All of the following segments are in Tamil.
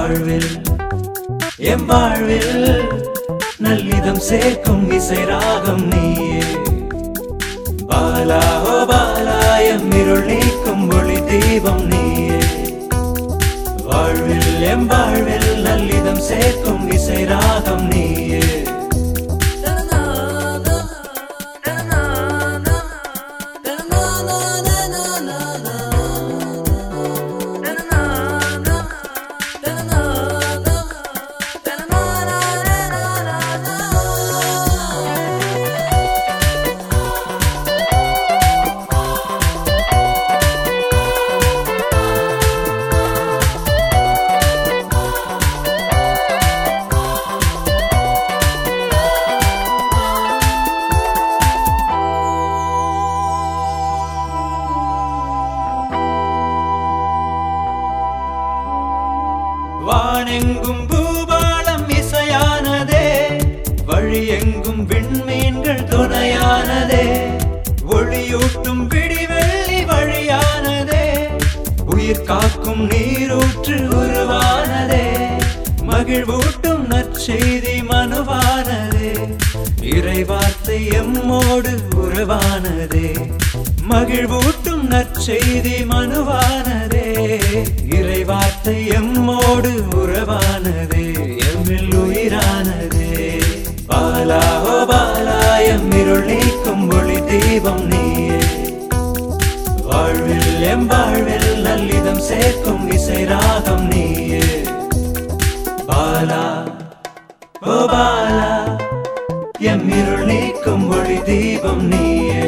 வாழ்வில் எம் வாழ்வில் நல்லிதம் சேர்க்கும் இசை ராகம் நீயே பாலா ஓ பாலா எம் இருள் நீக்கும் ஒளி தீபம் நீயே வாழ்வில் எம் வாழ்வில் நல்லிதம் சேர்க்கும் இசை ராகம் நீயே வானெங்கும் பூபாலம் இசையானதே வழியெங்கும் விண்மீன்கள் துணையானதே ஒளியூட்டும் விடிவெள்ளி வழியானதே உயிர் காக்கும் நீரூற்று உருவானதே மகிழ்வூட்டும் நற்செய்தி மனுவானதே இறைவார்த்தை எம்மோடு உறவானதே மகிழ்வூட்டும் நற்செய்தி மனுவானதே இறைவார்த்தை எம்மோடு உறவானதே எம்மில் உயிரானதே பாலா ஓ பாலா எம் இருள் நீக்கும் ஒளி தீபம் நீயே வாழ்வில் எம் வாழ்வில் நல்லிதம் சேர்க்கும் இசை ராகம் நீயே பாலா ஓ பாலா எம் இருள் நீக்கும் ஒளி தீபம் நீயே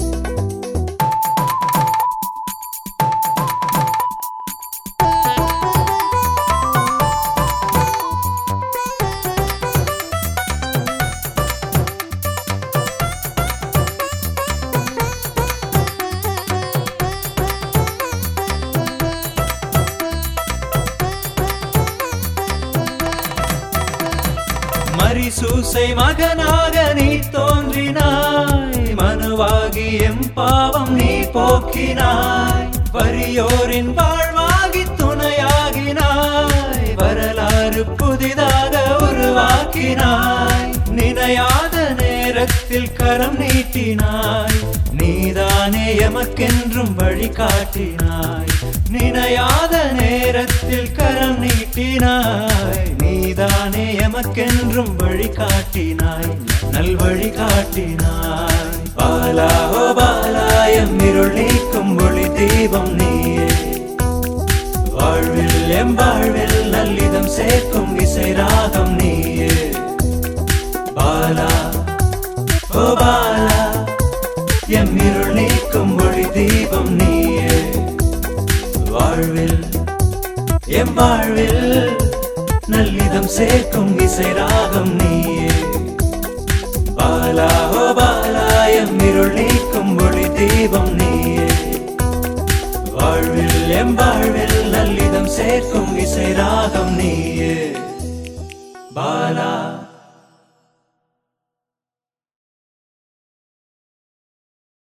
மரிசூசை மகனாக நீ தோன்றினாய் மனுவாகி எம் பாவம் நீ போக்கினாய் வறியோரின் வாழ்வாகி துணையாகினாய் வரலாறு புதிதாக உருவாக்கினாய் நினையாத நேரத்தில் கரம் நீட்டினாய் நீதானே எமக்கென்றும் வழிகாட்டினாய் நினையாத நேரத்தில் கரம் நீட்டினாய் நீதானே எமக்கென்றும் வழிகாட்டினாய் நல் வழிகாட்டினாய் பாலா ஓ பாலாயம் இருள் நீக்கும் ஒளி தீபம் நீயே வாழ்வில் எம் வாழ்வில் நல்லிதம் சேர்க்கும் இசை ராகம் நீயே பாலா ஓ பாலா எம் இருள் நீக்கும் ஒளி தீபம் நீயே வாழ்வில் எம் வாழ்வில் நல்லிதம் சேர்க்கும் இசை ராகம் நீயே பாலா ஓ பாலா எம் இருள் நீக்கும் ஒளி தீபம் நீயே வாழ்வில் எம் வாழ்வில் நல்லிதம் சேர்க்கும் இசை ராகம் நீயே பாலா